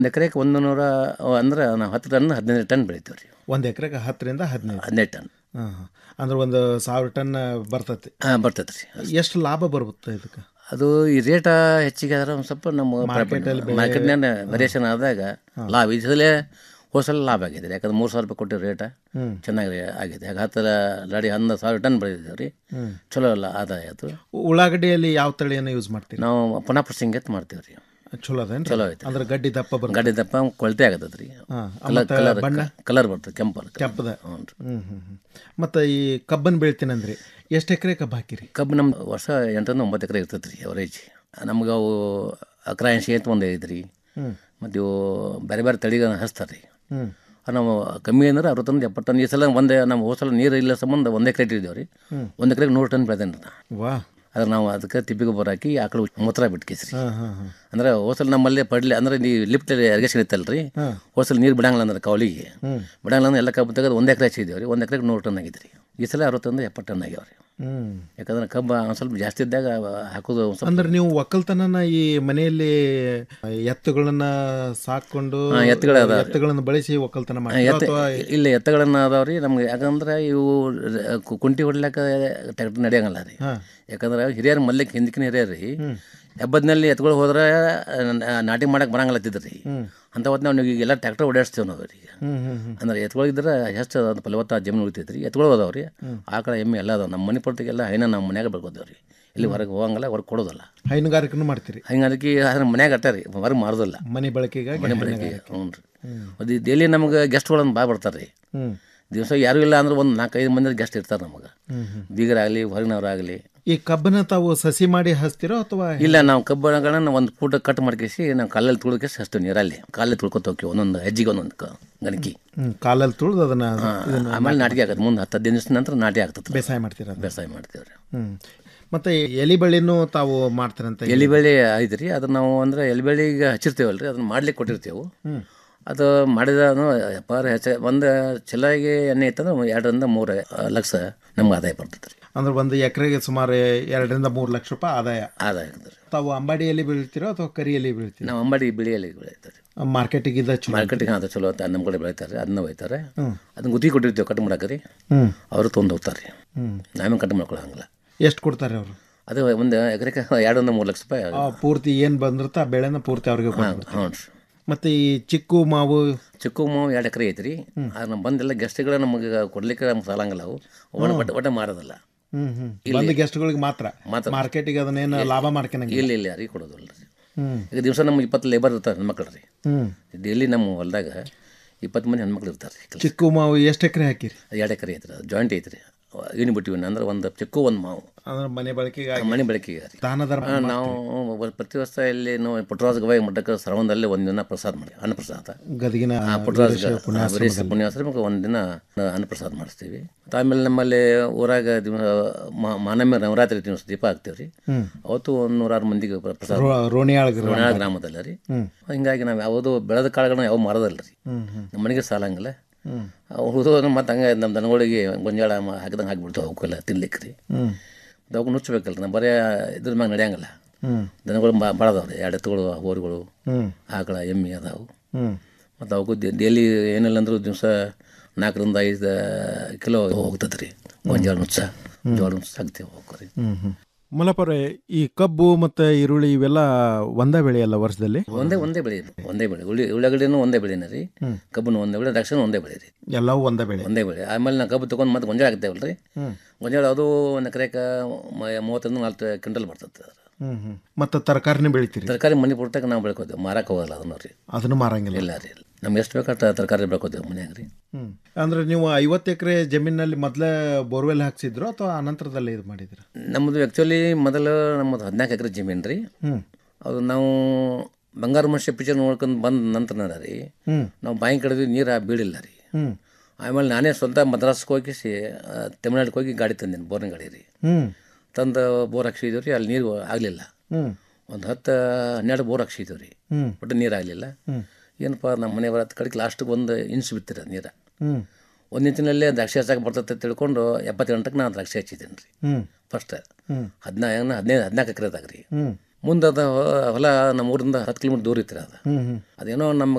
ಒಂದು ಎಕರೆಗೆ ಒಂದು ನೂರ ಅಂದ್ರೆ ನಾವು ಹತ್ತು ಟನ್ ಹದಿನೈದು ಟನ್ ಬೆಳಿತೀವಿ ರೀ ಒಂದು ಎಕರೆಗೆ ಹತ್ತರಿಂದ ಹದಿನೈದು ಹದಿನೈದು ಟನ್ ಹಾಂ ಹಾಂ ಅಂದ್ರೆ ಒಂದು ಸಾವಿರ ಟನ್ ಬರ್ತೈತಿ ಹಾಂ ಬರ್ತೈತೆ ರೀ ಎಷ್ಟು ಲಾಭ ಬರುತ್ತೆ ಇದಕ್ಕೆ ಅದು ಈ ರೇಟ ಹೆಚ್ಚಿಗೆ ಆದ್ರೆ ಒಂದು ಸ್ವಲ್ಪ ನಮ್ಮ ಮಾರ್ಕೆಟಲ್ಲಿ ಬೆಲೆ- ಮಾರ್ಕೆಟ್ನಾಗ ವೇರಿಯೇಷನ್ ಆದಾಗ ಲಾಭ ಇದರಲ್ಲೇ ಹೋದ ಸಲ ಲಾಭ ಆಗಿದೆ ರೀ ಯಾಕಂದ್ರೆ ಮೂರು ಸಾವಿರ ರೂಪಾಯಿ ಕೊಟ್ಟಿರೋ ರೇಟ ಹ್ಮ್. ಚೆನ್ನಾಗಿ ಆಗಿದೆ ಯಾಕೆ ಹತ್ತರ ಲಾಡಿ ಹನ್ನೊಂದು ಸಾವಿರ ಟನ್ ಬೆಳೆದಿದ್ದೇವೆ ರೀ ಹ್ಮ್. ಚಲೋ ಅಲ್ಲ ಆದಾಯ ಆಯ್ತು ಉಳ್ಳಾಗಡ್ಡಿಯಲ್ಲಿ ಯಾವ ತಳಿಯನ್ನು ಯೂಸ್ ಮಾಡ್ತೀರಿ ನಾವು ಪುನಃ ಪ್ರಸಿಂಗ್ ಎತ್ ಮಾಡ್ತೀವಿ ರೀ ಚಲೋ ಅದೇನು ಚಲೋ ಐತೆ ಅಂದ್ರೆ ಗಡ್ಡಿ ದಪ್ಪ ಬರ್ತದೆ ಗಾಡಿ ದಪ್ಪ ಕೊಳತೆ ಆಗತ್ತದ ರೀ ಹಾಂ ಕಲರ್ ಮತ್ತೆ ಕಲರ್ ಬಣ್ಣ ಕಲರ್ ಬರ್ತದೆ ಕೆಂಪು ಕೆಂಪದ ಹ್ಞೂ ರೀ ಹ್ಞೂ ಹ್ಞೂ ಹ್ಞೂ ಮತ್ತು ಈ ಕಬ್ಬನ್ನು ಬೆಳಿತೀನಂದ್ರಿ ಎಷ್ಟು ಎಕರೆ ಕಬ್ಬು ಹಾಕಿರಿ ಕಬ್ಬು ನಮ್ಮ ವರ್ಷ ಎಂಟರಿಂದ ಒಂಬತ್ತು ಎಕರೆ ಇರ್ತೈತೆ ರೀ ಅವರೇಜ್ ನಮ್ಗೆ ಅವು ಅಕ್ರಾಯಂಶಿ ಅಂತ ಒಂದು ಐತೆ ರೀ ಹ್ಮ್. ಮತ್ತು ಇವು ಬೇರೆ ಬೇರೆ ತಳಿಗಳನ್ನ ಹಚ್ತಾರೆ ರೀ ಹ್ಞೂ ಅದು ನಾವು ಕಮ್ಮಿ ಅಂದ್ರೆ ಅರವತ್ತು ಟನ್ ಎಪ್ಪತ್ತು ಟನ್ ಈ ಸಲ ಒಂದೇ ನಮ್ಮ ಹೋದ ಸಲ ನೀರು ಇಲ್ಲ ಸಂಬಂಧ ಒಂದು ಎಕರೆ ಇಟ್ಟಿದ್ದೇವೆ ರೀ ಹ್ಮ್. ಒಂದು ಎಕರೆಗೆ ನೂರು ಟನ್ ಬೆಳೆದೇನೆ ರೀ ನಾ ವಾ ಅದ್ರ ನಾವು ಅದಕ್ಕೆ ತಿಪ್ಪಿ ಗೊಬ್ಬರ ಹಾಕಿ ಆಕಳು ಮೂತ್ರ ಬಿಟ್ಕೇಸ್ರಿ ಹಾಂ ಹಾಂ ಹಾಂ ಅಂದ್ರೆ ಹೋಸಲ್ ನಮ್ಮಲ್ಲಿ ಪಡ್ಲಿ ಅಂದ್ರೆ ನೀವು ಲಿಫ್ಟ್ ಇರಿಗೇಷನ್ ಇತ್ತಲ್ಲ ರೀ ಹಾಂ. ಹೋಸಲ್ ನೀರು ಬಿಡಂಗಿಲ್ಲ ಅಂದ್ರೆ ಕವಲಿಗೆ ಹ್ಞೂ ಬಿಡಂಗಿಲ್ಲ ಅಂದ್ರೆ ಎಲ್ಲ ಕಬ್ಬು ತೆಗೆದು ಒಂದು ಎಕರೆ ಹಚ್ಚಿದ್ದೇವೆ ರೀ ಒಂದು ಎಕರೆಗೆ ನೂರು ಟನ್ ಆಗಿತ್ತು ರೀ ಈ ಸಲ ಅರವತ್ತೊಂದು ಎಪ್ಪತ್ತು ಟನ್ ಆಗ್ಯಾವ ರೀ ಹ್ಞೂ ಯಾಕಂದ್ರೆ ಕಬ್ಬು ಒಂದು ಸ್ವಲ್ಪ ಜಾಸ್ತಿ ಇದ್ದಾಗ ಹಾಕೋದು ಒಂದು ಸ್ವಲ್ಪ ಅಂದ್ರೆ ನೀವು ಒಕ್ಕಲ್ತನನ ಈ ಮನೆಯಲ್ಲಿ ಎತ್ತುಗಳನ್ನ ಸಾಕೊಂಡು ಹಾ, ಎತ್ತುಗಳು ಅದಾವ ರೀ. ಎತ್ತುಗಳನ್ನ ಬಳಸಿ ಒಕ್ಕಲ್ತನ ಆ, ಮಾಡಿ ಎತ್ತ ಅಥವಾ ಇಲ್ಲ ಎತ್ತುಗಳನ್ನ ಅದಾವ ರೀ ನಮ್ಗೆ ಯಾಕಂದ್ರೆ ಇವು ರ- ಕು- ಕುಂಟಿ ಹೊಡ್ಲಿಕ್ಕ ಟ್ರ್ಯಾಕ್ಟರ್ ನಡೆಯಂಗಿಲ್ಲ ರೀ ಹಾಂ ಯಾಕಂದ್ರೆ ಹಿರಿಯರು ಮಲ್ಲಿಕ್ ಹಿಂದಕಿನ ಹಿರಿಯರು ರೀ ಹೆಬ್ಬದ್ನಲ್ಲಿ ಎತ್ಗಳು ಹೋದ್ರೆ ಆ, ನಾಟಿ ಮಾಡಕ್ಕೆ ಬರಂಗಿಲ್ಲತ್ತಿದ್ರು ರೀ ಅಂತ ಹೊತ್ತು ನಾವು ಈಗ ಎಲ್ಲ ಟ್ರ್ಯಾಕ್ಟರ್ ಓಡಾಡಿಸ್ತೇವೆ ನಾವು ಈಗ ಹ್ಞೂ ಹ್ಞೂ ಹ್ಞೂ ಅಂದ್ರೆ ಎತ್ಗಳಿದ್ರೆ ಎಷ್ಟು ಅದು ಫಲವತ್ತ ಜಮೀನು ಉಳಿತೈತೆ ರೀ ಎತ್ಗಳು ಅದಾವ ರೀ ಆಕಳ ಎಮ್ಮೆ ಎಲ್ಲ ಅದಾವ ನಮ್ಮ ಮನೆ ಪೊಟ್ಟಿಗೆಲ್ಲ ಹೈನ ನಮ್ಮ ಮನ್ಯಾಗ ಬೆಳ್ಕೊತೇವೆ ರೀ ಇಲ್ಲಿ ಹೊರಗೆ ಹೋಗಂಗಿಲ್ಲ ಹೊರಗೆ ಕೊಡೋದಲ್ಲ ಹೈನುಗಾರಿಕೆನೂ ಮಾಡ್ತೀರಿ ಹಂಗೆ ಅದಕ್ಕೆ ಅದ್ರ ಮನ್ಯಾಗ ಅಟ್ಟ ರೀ ಹೊರಗೆ ಮಾರೋದಿಲ್ಲ ಮನೆ ಬಳಕೆಗಾಗಿ ಮನೆ ಬೆಳಗ್ಗೆ ಹ್ಞೂ ರೀ ಅದು ಡೈಲಿ ನಮ್ಗೆ ಗೆಸ್ಟ್ಗಳನ್ನ ಭಾಳ ಬರ್ತಾರೆ ರೀ ಹ್ಞೂ ದಿವಸ ಯಾರೂ ಇಲ್ಲ ಅಂದ್ರೆ ಒಂದು ನಾಲ್ಕೈದು ಮಂದಿ ಗೆಸ್ಟ್ ಇರ್ತಾರೆ ನಮಗೆ ಹ್ಞೂ ಹ್ಞೂ ಬೀಗರಾಗಲಿ ಹೊರಗಿನವರಾಗಲಿ ಈ ಕಬ್ಬನ್ನ ತಾವು ಸಸಿ ಮಾಡಿ ಹಚ್ತೀರೋ ಅಥವಾ ಇಲ್ಲ ನಾವು ಕಬ್ಬಣಗಳನ್ನ ಒಂದು ಫೂಟ ಕಟ್ ಮಾಡ್ಕೇಸಿ ನಾವು ಕಾಲಲ್ಲಿ ತುಳ್ಕೇಸಿ ಅಷ್ಟು ನೀರಲ್ಲಿ ಕಾಲಲ್ಲಿ ತುಳ್ಕೊತ ಹೋಗ್ತೀವಿ ಒಂದೊಂದು ಹೆಜ್ಜಿಗೆ ಒಂದೊಂದು ಕ- ಗಣಕಿ ಹ್ಮ್, ಕಾಲಲ್ಲಿ ತುಳಿದು ಅದನ್ನ ಇದನ್ನ ಆಮೇಲೆ ನಾಟಿ ಆಗತ್ತೆ ಮುಂದೆ ಹತ್ತು ಹದಿನೈದು ದಿವಸ ನಂತರ ನಾಟಿ ಆಗ್ತದೆ ಬೇಸಾಯ ಮಾಡ್ತೀರ ಅದನ್ನ? ಬೇಸಾಯ ಮಾಡ್ತೀವಿ ರೀ ಹ್ಮ್ ಮತ್ತೆ ಎಲಿ ಬಳ್ಳಿನೂ ತಾವು ಮಾಡ್ತಾರಂತ ಎಲಿ ಬೆಳೆ ಐತೆ ರೀ ಅದನ್ನ ನಾವು ಅಂದ್ರೆ ಎಲಿ ಬೆಳೆ ಈಗ ಹಚ್ಚಿರ್ತೇವಲ್ಲ ರೀ ಅದನ್ನ ಮಾಡ್ಲಿಕ್ಕೆ ಕೊಟ್ಟಿರ್ತೇವೆ ಹ್ಮ್. ಅದು ಮಾಡಿದ ವ್ಯಾಪಾರ ಹೆಚ್ಚ ಒಂದು ಚಲಾಗಿ ಎಣ್ಣೆ ಇತ್ತಂದ್ರೆ ಎರಡರಿಂದ ಮೂರು ಲಕ್ಷ ನಮ್ಗೆ ಆದಾಯ ಬರ್ತೈತೆ ರೀ ಅಂದ್ರೆ ಒಂದು ಎಕರೆಗೆ ಸುಮಾರು ಎರಡರಿಂದ ಮೂರು ಲಕ್ಷ ರೂಪಾಯಿ ಆದಾಯ ಆದಾಯ ಆಗ್ತದೆ ರೀ ತಾವು ಅಂಬಾಡಿ ಎಲಿ ಬೆಳಿತೀರೋ ಅಥವಾ ಕರಿ ಎಲಿ ಬೆಳಿತೀರೋ ನಾವು ಅಂಬಾಡಿ ಬಿಳಿ ಎಲೆ ಬೆಳೀತಾರೆ ಮಾರ್ಕೆಟಿಗೆ ಇದ ಚಲೋ ಮಾರ್ಕೆಟಿಗೆ ಅದು ಚಲೋ ಅಂತ ನಮ್ಮ ಕಡೆ ಬೆಳಿತಾರೆ ಅದನ್ನ ಒಯ್ತಾರೆ ಹ್ಮ್. ಅದನ್ನ ಗುತ್ತಿ ಕೊಟ್ಟಿರ್ತೀವಿ ಕಟ್ ಮಾಡಕ್ಕೆ ರೀ ಹ್ಮ್ ಅವರು ತೊಗೊಂಡು ಹೋಗ್ತಾರೆ ರೀ ಹ್ಮ್ ನಾವೇನು ಕಟ್ ಮಾಡ್ಕೊಳಂಗಿಲ್ಲ ಎಷ್ಟು ಕೊಡ್ತಾರೆ ಅವರು ಅದು ಒಂದು ಎಕರೆಗೆ ಎರಡರಿಂದ ಮೂರು ಲಕ್ಷ ರೂಪಾಯಿ ಪೂರ್ತಿ ಏನು ಬಂದಿರುತ್ತೆ ಆ ಬೆಳೆನ ಪೂರ್ತಿ ಅವ್ರಿಗೆ ಕೊಟ್ಬಿಡ್ತಾರೆ ಹ್ಞೂ ರೀ ಮತ್ತೆ ಈ ಚಿಕ್ಕು ಮಾವು ಚಿಕ್ಕು ಮಾವು ಎರಡು ಎಕರೆ ಐತ್ರಿ ಅದು ನಮ್ಮ ಬಂದೆಲ್ಲ ಗೆಸ್ಟ್ಗಳು ನಮಗೆ ಕೊಡ್ಲಿಕ್ಕೆ ನಮ್ಗೆ ಸಾಲಂಗಿಲ್ಲ ಅವು ಒಟ್ಟು ಒಟ್ಟು ಒಟ್ಟು ಮಾರೋದಿಲ್ಲ ಹ್ಮ್ ಹ್ಮ್ ಬಂದ ಗೆಸ್ಟ್ಗಳಿಗೆ ಮಾತ್ರ ಮಾತ್ರ. ಮಾರ್ಕೆಟಿಗೆ ಅದನ್ನೇನು ಲಾಭ ಮಾಡ್ಕೊಳಂಗಿಲ್ಲ ಇಲ್ಲ ಇಲ್ಲ ಯಾರಿಗೆ ಕೊಡೋದಿಲ್ಲ ರೀ ಹ್ಮ್ ಈಗ ದಿವಸ ನಮ್ಮ ಇಪ್ಪತ್ತು ಲೇಬರ್ ಇರ್ತಾರೆ ಹೆಣ್ಮಕ್ಳು ರೀ ಹ್ಮ್ ಡೈಲಿ ನಮ್ಮ ಹೊಲದಾಗ ಇಪ್ಪತ್ತು ಮಂದಿ ಹೆಣ್ಮಕ್ಳು ಇರ್ತಾರೆ ರೀ ಕೆಲಸ ಚಿಕ್ಕು ಮಾವು ಎಷ್ಟು ಎಕರೆ ಹಾಕಿರಿ ಎರಡು ಎಕರೆ ಐತ್ರಿ ಅದು ಜಾಯಿಂಟ್ ಐತ್ರಿ ಏನು ಬಿಟ್ಟಿವಿ ಅಂದ್ರೆ ಒಂದು ಚಿಕ್ಕು ಒಂದು ಮಾವು ಅಂದ್ರೆ ಮನೆ ಬಳಕೆಗೆ ಮನೆ ಬೆಳಕಿಗೆ ರೀ ದಾನ ಧರ್ಮ ಆ, ನಾವು ಒ- ಪ್ರತಿ ವರ್ಷ ಇಲ್ಲಿ ನಾವು ಪುಟ್ಟರಾಜ ಗವಾಯಿ ಮಠಕ್ಕೆ ಶ್ರವಣದಲ್ಲಿ ಒಂದಿನ ಪ್ರಸಾದ ಮಾಡಿ ಅನ್ನಪ್ರಸಾದ ಗದಗಿನ ಆ, ಪುಟ್ಟರಾಜ ವೀರೇಶ ಪುಣ್ಯಾಶ್ರಮದಲ್ಲಿ. ವೀರೇಶ ಪುಣ್ಯಾಶ್ರಮಕ್ಕೆ ಒಂದಿನ ಅನ್ನಪ್ರಸಾದ ಮಾಡಿಸ್ತೀವಿ ಮತ್ತು ಆಮೇಲೆ ನಮ್ಮಲ್ಲಿ ಊರಾಗ ದಿವಸ ಮಾನಮ್ಯ ನವರಾತ್ರಿ ದಿವಸ ದೀಪ ಹಾಕ್ತೀವಿ ರೀ ಹ್ಮ್. ಅವತ್ತು ಒಂದು ನೂರಾರು ಮಂದಿಗೆ ಪ್ರ- ಪ್ರಸಾದ ರೋ- ರೋಣಿಯಾಳ ಗ್ರಾಮ. ರೋಣಿಯಾಳ ಗ್ರಾಮದಲ್ಲಿ ರೀ ಹ್ಮ್. ಹಿಂಗಾಗಿ ನಾವು ಯಾವುದು ಬೆಳೆದ ಕಾಳುಗಳನ್ನ ಯಾವ ಮಾರೋದಲ್ಲ ರೀ ಹ್ಮ್ ಹ್ಮ್ ನಮ್ಮ ಮನೆಗೆ ಸಾಲಂಗಿಲ್ಲ ಹ್ಮ್. ಉಳಿದು ಮತ್ತು ಹಂಗೆ ನಮ್ಮ ದನಗಳಿಗೆ ಗೊಂಜಾಳ ಮ- ಹಾಕಿದಂಗೆ ಹಾಕಿಬಿಡ್ತಾವೆ ಅವಕ್ಕೆಲ್ಲ ತಿನ್ಲಿಕ್ಕೆ ರೀ ಹ್ಮ್ ಮತ್ತು ಅವಕ್ಕೆ ನುಚ್ಚಬೇಕಲ್ಲ ನಾವು ಬರೀ ಇದ್ರ ಮ್ಯಾಗ ನಡೆಯಂಗಿಲ್ಲ ಹ್ಮ್ ದನಗಳು ಭಾಳ ಅದಾವೆ ರೀ ಎರಡು ಎತ್ತುಗಳು ಹೋರಿಗಳು ಹ್ಮ್ ಆಕಳ ಎಮ್ಮೆ ಅದಾವು ಹ್ಮ್ ಮತ್ತು ಅವಕ್ಕೂ ಡೈಲಿ ಏನಿಲ್ಲ ಅಂದ್ರೂ ದಿವಸ ನಾಲ್ಕರಿಂದ ಐದು ಕಿಲೋ ಹೋಗ್ತದೆ ರೀ ಗೊಂಜಾಳ ನುಚ್ಚ ಜೋಳ ನುಚ್ಚ ಹಾಕ್ತೀವಿ ಹೋಗ್ರಿ ಹ್ಮ್ ಹ್ಮ್ ಮಲಪುರ ಈ ಕಬ್ಬು ಮತ್ತೆ ಈರುಳ್ಳಿ ಇವೆಲ್ಲ ಒಂದೇ ಬೆಳೆಯಲ್ಲ ವರ್ಷದಲ್ಲಿ ಒಂದೇ ಒಂದೇ ಬೆಳೆ ಒಂದೇ ಬೆಳೆ ಉಳ್ಳಿ ಉಳ್ಳಾಗಡ್ಡಿನೂ ಒಂದೇ ಬೆಳೆನ ರೀ ಹ್ಮ್. ಕಬ್ಬನು ಒಂದೇ ಬೆಳೆ ದ್ರಾಕ್ಷಿನೂ ಒಂದೇ ಬೆಳೆ ರೀ ಎಲ್ಲವೂ ಒಂದೇ ಬೆಳೆ ಒಂದೇ ಬೆಳೆ ಆಮೇಲೆ ನಾವು ಕಬ್ಬು ತೊಗೊಂಡು ಮತ್ತೆ ಗೊಂಜಾಳ ಹಾಕ್ತೇವಲ್ಲ ರೀ ಹ್ಮ್. ಗೊಂಜಾಳ ಅದು ಒಂದು ಎಕರೆಗೆ ಮೂವತ್ತರಿಂದ ನಲ್ವತ್ತು ಕ್ವಿಂಟಲ್ ಬರ್ತದೆ ಅದು ಹ್ಮ್ ಹ್ಮ್ ಮತ್ತೆ ತರಕಾರಿನ ಬೆಳಿತೀರಿ ತರಕಾರಿ ಮನೆ ಪುರ್ತಕ್ಕೆ ನಾವು ಬೆಳ್ಕೋತೇವೆ ಮಾರಕ್ಕೆ ಹೋಗಲ್ಲ ಅದನ್ನ ರೀ ಅದನ್ನು ಮಾರಂಗಿಲ್ಲ ಇಲ್ಲ ರೀ ನಮ್ಗೆ ಎಷ್ಟು ಬೇಕಾದ ತರಕಾರಿ ಬೆಳ್ಕೋತೇವೆ ಮನ್ಯಾಗ ರೀ ಹ್ಮ್ ಅಂದ್ರೆ ನೀವು ಐವತ್ತು ಎಕರೆ ಜಮೀನಲ್ಲಿ ಮೊದಲೇ ಬೋರ್ವೆಲ್ ಹಾಕ್ಸಿದ್ರು ಅಥವಾ ಅನಂತರದಲ್ಲೇ ಇದು ಮಾಡಿದ್ರ ನಮ್ಮದು ಆ್ಯಕ್ಚುಲಿ ಮೊದಲು ನಮ್ಮದು ಹದಿನಾಲ್ಕು ಎಕರೆ ಜಮೀನು ರೀ ಹ್ಮ್ ಅದು ನಾವು ಬಂಗಾರ ಮನುಷ್ಯ ಪಿಕ್ಚರ್ ನೋಡ್ಕೊಂಡು ಬಂದ ನಂತರ ರೀ ಹ್ಮ್ ನಾವು ಬಾಯಿ ಕಡಿದ್ವಿ ನೀರು ಬೀಳಿಲ್ಲ ರೀ ಹ್ಮ್ ಆಮೇಲೆ ನಾನೇ ಸ್ವಂತ ಮದ್ರಾಸ್ಗೆ ಹೋಗಿಸಿ ತಮಿಳ್ನಾಡಿಗೆ ಹೋಗಿ ಗಾಡಿ ತಂದೇನೆ ಬೋರ್ನ ಗಾಡಿ ರೀ ಹ್ಮ್ ತಂದು ಬೋರ್ ಹಾಕ್ಸಿದ್ವಿ ರೀ ಅಲ್ಲಿ ನೀರು ಆಗಲಿಲ್ಲ ಹ್ಮ್ ಒಂದು ಹತ್ತು ಹನ್ನೆರಡು ಬೋರ್ ಹಾಕ್ಸಿದ್ವಿ ರೀ ಹ್ಮ್ ಒಟ್ಟು ನೀರು ಆಗಲಿಲ್ಲ ಹ್ಮ್ ಏನಪ್ಪ ನಮ್ಮ ಮನೆ ಬರತ್ತ ಕಡೆಗೆ ಲಾಸ್ಟಿಗೆ ಒಂದು ಇಂಚ್ ಬಿತ್ತಿರ ನೀರು ಹ್ಮ್ ಒಂದು ಇಂಚಿನಲ್ಲೇ ದ್ರಾಕ್ಷಿ ಹಚ್ಚಕ್ಕೆ ಬರ್ತೈತೆ ತಿಳ್ಕೊಂಡು ಎಪ್ಪತ್ತು ಗಂಟೆಗೆ ನಾನು ದ್ರಾಕ್ಷಿ ಹಚ್ಚಿದ್ದೀನಿ ರೀ ಹ್ಮ್ ಫಸ್ಟ್ ಹ್ಮ್ ಹದಿನೈದು ಹದಿನೈದು ಹದಿನಾಲ್ಕು ಎಕರೆದಾಗ ರೀ ಹ್ಮ್ ಮುಂದೆ ಅದು ಹೊಲ ನಮ್ಮ ಊರಿಂದ ಹತ್ತು ಕಿಲೋಮೀಟ್ರ್ ದೂರ ಇತ್ತು ರೀ ಅದು ಹ್ಮ್ ಹ್ಮ್ ಅದೇನೋ ನಮ್ಮ